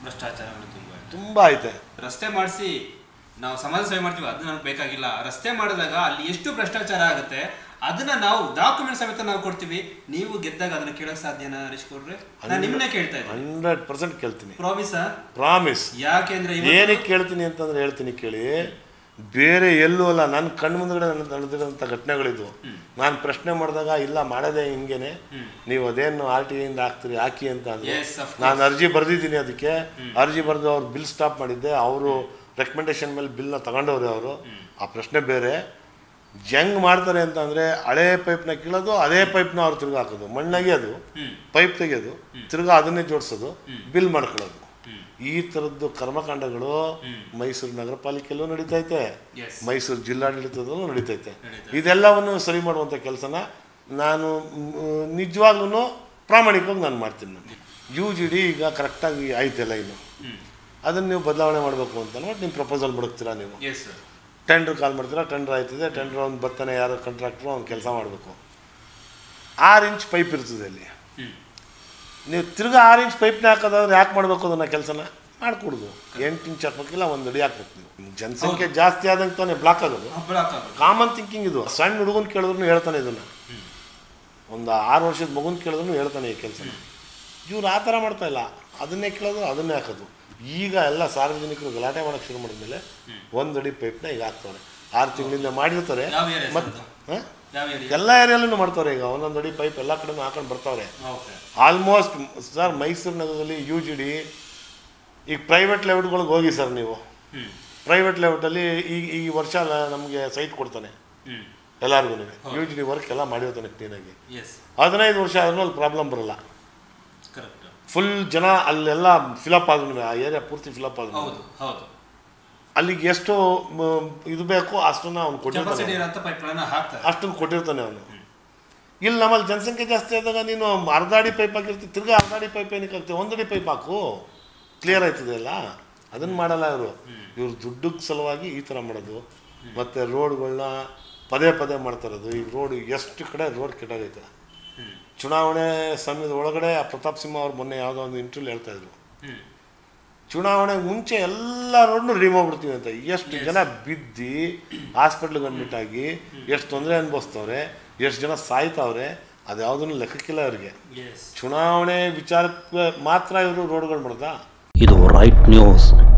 ಭ್ರಷ್ಟಾಚಾರಗಳು ತುಂಬ ಇದೆ. ತುಂಬ ಐತೆ ರಸ್ತೆ ಮಾಡಿಸಿ ನಾವು ಸಮಾಜ ಸೇವೆ ಮಾಡ್ತೀವಿ ಅದು ನಮ್ಗೆ ಬೇಕಾಗಿಲ್ಲ ರಸ್ತೆ ಮಾಡಿದಾಗ ಅಲ್ಲಿ ಎಷ್ಟು ಭ್ರಷ್ಟಾಚಾರ ಆಗುತ್ತೆ ಅದನ್ನ ನಾವು ಡಾಕ್ಯುಮೆಂಟ್ ಸಮೇತ ನಾವು ಕೊಡ್ತೀವಿ ನೀವು ಗೆದ್ದಾಗ ಅದನ್ನ ಕೇಳಕ್ ಸಾಧ್ಯನಾ ಹರೀಶ್ ಕೊಡ್ರೆ ನಾನು ನಿಮ್ಮನ್ನೇ ಕೇಳ್ತಾ ಇದ್ದೀನಿ ಹಂಡ್ರೆಡ್ ಪರ್ಸೆಂಟ್ ಕೇಳ್ತೀನಿ ಪ್ರಾಮಿಸ್ ಪ್ರಾಮಿಸ್ ಯಾಕೆಂದ್ರೆ ಇವತ್ತು- ಏನಕ್ಕೆ ಕೇಳ್ತೀನಿ ಅಂತಂದ್ರೆ ಹೇಳ್ತೀನಿ ಕೇಳಿ ಬೇರೆ ಎಲ್ಲೂ ಅಲ್ಲ ನನ್ನ ಕಣ್ಣು ಮುಂದ್ಗಡೆ ನಡ್- ನಡೆದಿರೋಂಥ ಘಟನೆಗಳಿದ್ವು ನಾನು ಪ್ರಶ್ನೆ ಮಾಡಿದಾಗ ಇಲ್ಲ ಮಾಡೋದೇ ಹಿಂಗೇನೆ ನೀವು ಅದೇನು ಆರ್ ಟಿ ಇಂದ ಹಾಕ್ತೀರಿ ಹಾಕಿ ಅಂತ ಅಂದ್ರೆ Yes, of course. ನಾನು ಅರ್ಜಿ ಬರ್ದಿದ್ದೀನಿ ಅದಕ್ಕೆ ಅರ್ಜಿ ಬರೆದು ಅವ್ರು ಬಿಲ್ ಸ್ಟಾಪ್ ಮಾಡಿದ್ದೆ ಅವರು ರೆಕಮೆಂಡೇಶನ್ ಮೇಲೆ ಬಿಲ್ನ ತಗೊಂಡವ್ರೆ ಅವರು ಆ ಪ್ರಶ್ನೆ ಬೇರೆ ಹೆಂಗ್ ಮಾಡ್ತಾರೆ ಅಂತಂದ್ರೆ ಹಳೆ ಪೈಪ್ನ ಕೀಳೋದು ಅದೇ ಪೈಪ್ನ ಅವ್ರು ತಿರ್ಗಾ ಹಾಕೋದು ಮಣ್ಣಾಗಿ ಅದು ಹ್ಮ್. ಪೈಪ್ ತೆಗೆಯೋದು ತಿರ್ಗಾ ಅದನ್ನೇ ಜೋಡಿಸೋದು ಬಿಲ್ ಮಾಡ್ಕೊಳ್ಳೋದು ಹ್ಮ್. ಈ ಥರದ್ದು ಕರ್ಮಕಾಂಡಗಳು ಮೈಸೂರು ನಗರ ಪಾಲಿಕೆಯಲ್ಲೂ ನಡೀತೈತೆ Yes. ಮೈಸೂರು ಜಿಲ್ಲಾಡಳಿತದಲ್ಲೂ ನಡೀತೈತೆ ನಡೀತೈತೆ. ಇದೆಲ್ಲವನ್ನು ಸರಿ ಮಾಡುವಂಥ ಕೆಲಸನ ನಾನು ನಿಜವಾಗ್ಲೂ ಪ್ರಾಮಾಣಿಕವಾಗಿ ನಾನು ಮಾಡ್ತೀನಿ ನಾನು ಯು ಜಿ ಡಿ ಈಗ ಕರೆಕ್ಟಾಗಿ ಆಯ್ತಲ್ಲ ಇನ್ನು ಹ್ಮ್ ಅದನ್ನು ನೀವು ಬದಲಾವಣೆ ಮಾಡಬೇಕು ಅಂತ ಅಂದ್ಬಿಟ್ಟು ನಿಮ್ಮ ಪ್ರಪೋಸಲ್ ಬಿಡುತ್ತೀರಾ ನೀವು ಎಸ್ ಸರ್ ಟೆಂಡ್ರ್ ಕಾಲ್ ಮಾಡ್ತೀರಾ ಟೆಂಡ್ರ್ ಆಯ್ತದೆ ಟೆಂಡ್ರ್ ಅವ್ನು ಬರ್ತಾನೆ ಯಾರೋ ಕಾಂಟ್ರಾಕ್ಟ್ರು ಅವ್ನು ಕೆಲಸ ಮಾಡಬೇಕು ಆರು ಇಂಚ್ ಪೈಪ್ ಇರ್ತದೆ ಅಲ್ಲಿ ಹ್ಮ್ ನೀವು ತಿರ್ಗಾ ಆರು ಇಂಚ್ ಪೈಪ್ನ ಹಾಕೋದಾದ್ರೆ ಯಾಕೆ ಮಾಡಬೇಕು ಅದನ್ನು ಕೆಲಸನ ಮಾಡ್ಕೊಡುದು ಎಂಟು ಇಂಚ್ ಹಾಕ್ಬೇಕಿಲ್ಲ ಒಂದು ಅಡಿ ಹಾಕ್ಬೇಕು ನೀವು ಜನಸಂಖ್ಯೆ ಜಾಸ್ತಿ ಆದಂಗೆ ತಾನೇ ಬ್ಲಾಕ್ ಆಗೋದು ಬ್ಲಾಕ್ ಆಗೋದು ಕಾಮನ್ ಥಿಂಕಿಂಗ್ ಇದು ಸಣ್ಣ ಹುಡುಗನ್ ಕೇಳಿದ್ರು ಹೇಳ್ತಾನೆ ಇದನ್ನು ಒಂದು ಆರು ವರ್ಷದ ಮಗುನ ಕೇಳಿದ್ರು ಹೇಳ್ತಾನೆ ಈ ಕೆಲಸನ ಇವ್ರು ಆ ಥರ ಮಾಡ್ತಾ ಇಲ್ಲ ಅದನ್ನೇ ಕೇಳೋದು ಅದನ್ನೇ ಹಾಕೋದು ಈಗ ಎಲ್ಲ ಸಾರ್ವಜನಿಕರು ಗಲಾಟೆ ಮಾಡೋಕ್ಕೆ ಶುರು ಮಾಡಿದ್ಮೇಲೆ ಒಂದು ಅಡಿ ಪೈಪ್ನ ಈಗ ಹಾಕ್ತಾರೆ ಆರು ತಿಂಗಳಿಂದ ಮಾಡಿರ್ತಾರೆ ಯಾವ ಏರಿಯಾ ಮತ್ತು ಹಾಂ ಯಾವ ಏರಿಯಾ ಎಲ್ಲ ಏರಿಯಲ್ಲೂ ಮಾಡ್ತಾರೆ ಈಗ ಒಂದೊಂದು ಅಡಿ ಪೈಪ್ ಎಲ್ಲ ಕಡೆನೂ ಹಾಕೊಂಡು ಬರ್ತಾವ್ರೆ ಓಕೆ ಆಲ್ಮೋಸ್ಟ್ ಸರ್ ಮೈಸೂರು ನಗರದಲ್ಲಿ ಯು ಜಿ ಡಿ ಈಗ ಪ್ರೈವೇಟ್ ಲೆವೆಟ್ಗಳಿಗೆ ಹೋಗಿ ಸರ್ ನೀವು ಹ್ಮ್ ಪ್ರೈವೇಟ್ ಲೆವೆಟಲ್ಲಿ ಈ ಈ ವರ್ಷ ನಮಗೆ ಸೈಟ್ ಕೊಡ್ತಾನೆ ಹ್ಮ್ ಎಲ್ಲರಿಗೂ ಯು ಜಿ ಡಿ ವರ್ಕ್ ಎಲ್ಲ ಮಾಡಿರ್ತಾನೆ ಕ್ಲೀನಾಗಿ ಎಸ್ ಹದಿನೈದು ವರ್ಷ ಆದ್ರೂ ಅಲ್ಲಿ ಪ್ರಾಬ್ಲಮ್ ಬರಲ್ಲ ಕರೆಕ್ಟ್ ಫುಲ್ ಜನ ಅಲ್ಲೆಲ್ಲ ಫಿಲಪ್ ಆದ್ಮೇಲೆ ಆ ಏರಿಯಾ ಪೂರ್ತಿ ಫಿಲಪ್ ಆದ್ಮೇಲೆ ಹೌದು ಹೌದು ಅಲ್ಲಿಗೆ ಎಷ್ಟು ಮ, ಇದು ಬೇಕು ಅಷ್ಟನ್ನ ಅವ್ನು ಕೆಪಾಸಿಟಿ ಕೊಟ್ಟಿರ್ತಾನೆ ಇರೋಂಥ ಪೈಪ್ಗಳನ್ನ ಹಾಕ್ತಾರೆ ಅಷ್ಟನ್ನು ಕೊಟ್ಟಿರ್ತಾನೆ ಅವನು ಇಲ್ಲಿ ನಮ್ಮಲ್ಲಿ ಜನಸಂಖ್ಯೆ ಜಾಸ್ತಿ ಆದಾಗ ನೀನು ಅರ್ಧ ಅಡಿ ಪೈಪ್ ಹಾಕಿರ್ತೀವಿ ತಿರ್ಗಾ ಅರ್ಧ ಅಡಿ ಪೈಪ್ ಏನಕ್ಕೆ ಹಾಕ್ತೀವಿ ಒಂದು ಅಡಿ ಪೈಪ್ ಹಾಕು ಕ್ಲಿಯರ್ ಆಯ್ತದೆ ಅಲ್ಲ ಅದನ್ನು ಮಾಡಲ್ಲ ಇವರು ಇವ್ರು ದುಡ್ಡಿಗೆ ಸಲುವಾಗಿ ಈ ಥರ ಮಾಡೋದು ಮತ್ತು ರೋಡ್ಗಳನ್ನ ಪದೇ ಪದೇ ಮಾಡ್ತಾ ಇರೋದು ಈಗ ರೋಡ್ ಎಷ್ಟು ಕಡೆ ರೋಡ್ ಕೆಟ್ಟಾಗೈತೆ ಹ್ಮ್ ಚುನಾವಣೆ ಸಮಯದ ಒಳಗಡೆ ಆ ಪ್ರತಾಪ್ ಸಿಂಹ ಅವ್ರು ಮೊನ್ನೆ ಯಾವುದೋ ಒಂದು ಇಂಟರ್ವ್ಯೂ ಹೇಳ್ತಾ ಇದ್ರು ಹ್ಮ್ ಚುನಾವಣೆ ಮುಂಚೆ ಎಲ್ಲ ರೋಡ್ನು ರಿಮೂವ್ ಬಿಡ್ತೀವಿ ಅಂತ ಎಷ್ಟು ಜನ ಬಿದ್ದು ಹಾಸ್ಪಿಟ್ಲಿಗೆ ಅಡ್ಮಿಟ್ ಆಗಿ ಎಷ್ಟು ತೊಂದರೆ ಅನುಭವಿಸ್ತವ್ರೆ ಎಷ್ಟು ಜನ ಸಾಯ್ತಾವ್ರೆ ಅದು ಯಾವುದನ್ನು ಲೆಕ್ಕಕ್ಕಿಲ್ಲ ಅವ್ರಿಗೆ ಎಸ್ ಚುನಾವಣೆ ವಿಚಾರಕ್ಕೆ ಮಾತ್ರ ಇವರು ರೋಡ್ಗಳು ಮಾಡ್ದಾ ಇದು ರೈಟ್ ನ್ಯೂಸ್